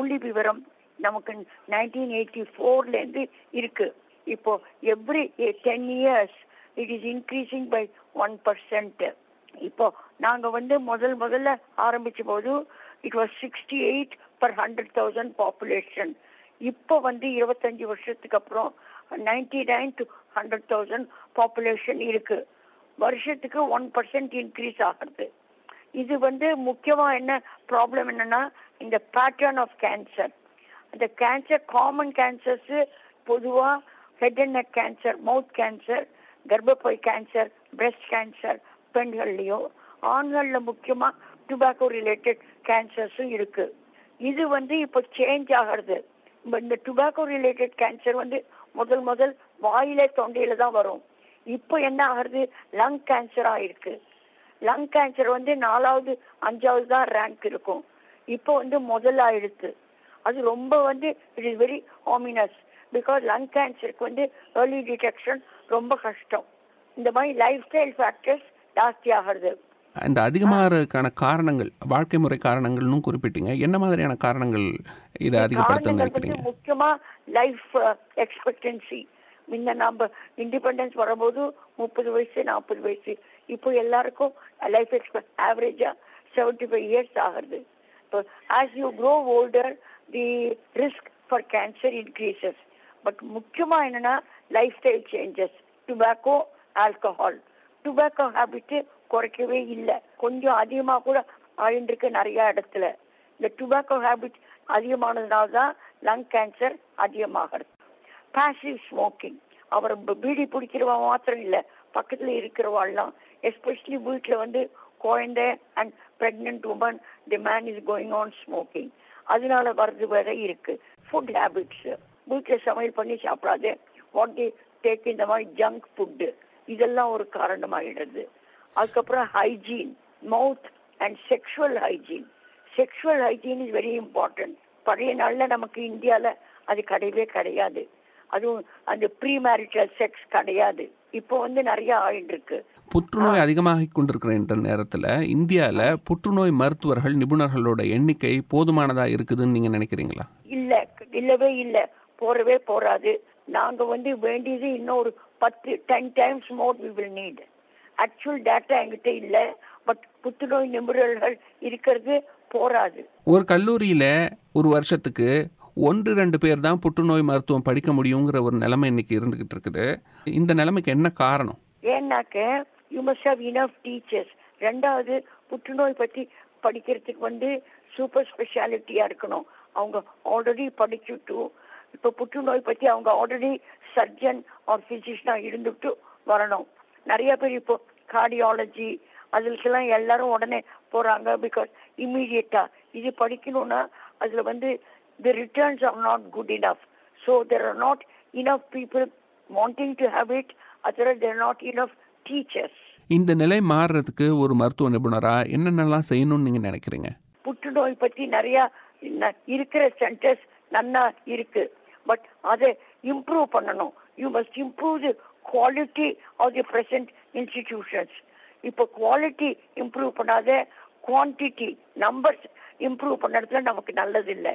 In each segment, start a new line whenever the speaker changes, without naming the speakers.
புள்ளி விவரம் நமக்கு நைன்டீன் எயிட்டி ஃபோர்லேருந்து இருக்கு இப்போ every ten years it is increasing by one percent இப்போ நாங்க வந்து முதல் முதல்ல ஆரம்பிச்ச போது it was sixty eight per hundred thousand population இப்போ வந்து இருபத்தஞ்சு வருஷத்துக்கு அப்புறம் ninety nine to hundred thousand population இருக்கு வருஷத்துக்கு ஒன் பர்சன்ட் இன்க்ரீஸ் ஆகிறது இது வந்து முக்கியமா என்ன ப்ராப்ளம் என்னன்னா இந்த பேட்டர்ன் ஆஃப் கேன்சர் அந்த கேன்சர் காமன் கேன்சர்ஸ் பொதுவா head and neck cancer mouth cancer கர்ப்பப்பை கேன்சர் பிரஸ்ட் கேன்சர் பெண்கள்லயோ ஆண்கள்ல முக்கியமா டுபாக்கோ ரிலேட்டட் கேன்சர்ஸும் இருக்கு இது வந்து இப்போ சேஞ்ச் ஆகிறது இந்த டுபாக்கோ ரிலேட்டட் கேன்சர் வந்து முதல் முதல் வாயில தொண்டையில தான் வரும் இப்போ என்ன ஆகுறது லங் கேன்சரா இருக்கு லங் கேன்சர் வந்து நாலாவது அஞ்சாவது தான் ரேங்க் இருக்கும் இப்போ வந்து முதல் ஆயிடுத்து அது ரொம்ப வந்து it is very ominous because lung கேன்சருக்கு வந்து ஏர்லி டிடெக்ஷன் ரொம்ப கஷ்டம் இந்த மாதிரி லைஃப் ஸ்டைல் ஃபேக்டர்ஸ் ஜாஸ்தி ஆகிறது
இந்த அதிகமாகிறதுக்கான காரணங்கள் வாழ்க்கை முறை காரணங்கள்னு குறிப்பிட்டீங்க என்ன மாதிரியான காரணங்கள் இதை அதிகப்படுத்த
காரணங்கள்
நினைக்கிறீங்க
வந்து முக்கியமா லைஃப் எக்ஸ்பெக்டன்சி முன்ன நம்ம இண்டிபெண்டன்ஸ் வரும்போது முப்பது வயசு நாற்பது வயசு இப்போ எல்லாருக்கும் லைஃப் எக்ஸ்பெக்ட் ஆவரேஜா செவன்டி ஃபைவ் இயர்ஸ் ஆகுது இப்போ as you grow older the risk for cancer increases but முக்கியமா என்னன்னா lifestyle changes tobacco alcohol tobacco habit குறைக்கவே இல்லை கொஞ்சம் அதிகமா கூட ஆயிருக்கு நிறைய இடத்துல இந்த டுபாக்கோ ஹேபிட் அதிகமானதுனால தான் லங் கேன்சர் அதிகமாகிறது பாசிவ் ஸ்மோக்கிங் அவர் ப- பீடி பிடிக்கிறவா மாத்திரம் இல்ல பக்கத்துல இருக்கிறவாள்லாம் எஸ்பெஷலி வீட்டுல வந்து குழந்தை and pregnant woman the man is going on smoking அதனால வர்றது வேற இருக்கு ஃபுட் ஹேபிட்ஸ் வீட்டுல சமையல் பண்ணி சாப்பிடாது வாட் தி டேக் இந்த மாதிரி ஜங்க் ஃபுட்டு இதெல்லாம் ஒரு காரணமாயிடுறது அதுக்கப்புறம் hygiene mouth and sexual hygiene sexual hygiene is very important பழைய நாள்ல நமக்கு இந்தியால அது கிடையவே கிடையாது அதுவும் அந்த ப்ரீ மேரிட்டல் செக்ஸ் கிடையாது இப்போ வந்து நிறைய ஆயிட்டு இருக்கு
புற்றுநோய் அதிகமாகிக் கொண்டிருக்கிற இந்த நேரத்தில் இந்தியாவில் புற்றுநோய் மருத்துவர்கள் நிபுணர்களோட எண்ணிக்கை போதுமானதாக இருக்குதுன்னு நீங்கள் நினைக்கிறீங்களா
இல்ல இல்லவே இல்ல போறவே போறாது நாங்க வந்து வேண்டியது இன்னும் ஒரு பத்து ten times more we will need actual data என்கிட்ட இல்ல பட் புற்றுநோய் நிபுணர்கள் இருக்கிறது போராது
ஒரு கல்லூரியில் ஒரு வருஷத்துக்கு ஒன்று ரெண்டு பேர் தான் புற்றுநோய் மருத்துவம் படிக்க முடியுங்கிற ஒரு நிலைமை இன்னைக்கு இருந்துகிட்டு இருக்குது இந்த நிலைமைக்கு என்ன காரணம்
ஏன்னாக்க you must have enough teachers ரெண்டாவது புற்றுநோய் பத்தி படிக்கிறதுக்கு வந்து சூப்பர் ஸ்பெஷாலிட்டியா இருக்கணும் அவங்க ஆல்ரெடி படிச்சுட்டு இப்ப புற்றுநோய் பத்தி அவங்க ஆல்ரெடி சர்ஜன் ஆர் பிசிஷனா இருந்துட்டு வரணும் நிறைய பேர் இப்போ கார்டியாலஜி அதுக்கெல்லாம் எல்லாரும் உடனே போறாங்க பிகாஸ் இம்மீடியட்டா இது படிக்கணும்னா அதுல வந்து the returns are not good enough so there are not enough people wanting to have it otherwise there are not enough teachers
இந்த நிலை மாறுறதுக்கு ஒரு மருத்துவ நிபுணராக என்னென்னலாம் செய்யணும்னு நீங்கள் நினைக்கிறீங்க
புற்றுநோய் பத்தி நிறைய ந- இருக்கிற சென்டர்ஸ் நன்னா இருக்கு பட் அதை இம்ப்ரூவ் பண்ணணும் you must improve the quality of the present institutions இப்போ குவாலிட்டி இம்ப்ரூவ் பண்ணாத குவான்டிட்டி நம்பர்ஸ் இம்ப்ரூவ் பண்ணுறதுல நமக்கு நல்லது இல்லை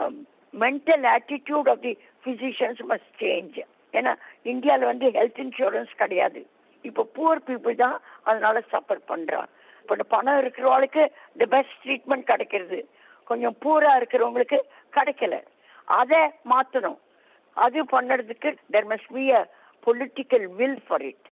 mental attitude of the physicians must change ஏன்னா இந்தியாவில் வந்து ஹெல்த் இன்சூரன்ஸ் கிடையாது இப்போ புவர் பீப்புள் தான் அதனால சஃபர் பண்றான் இப்போ இந்த பணம் இருக்கிறவங்களுக்கு தி பெஸ்ட் ட்ரீட்மெண்ட் கிடைக்கிறது கொஞ்சம் பூரா இருக்கிறவங்களுக்கு கிடைக்கல அதை மாத்தணும் அது பண்ணுறதுக்கு there must be a political will for it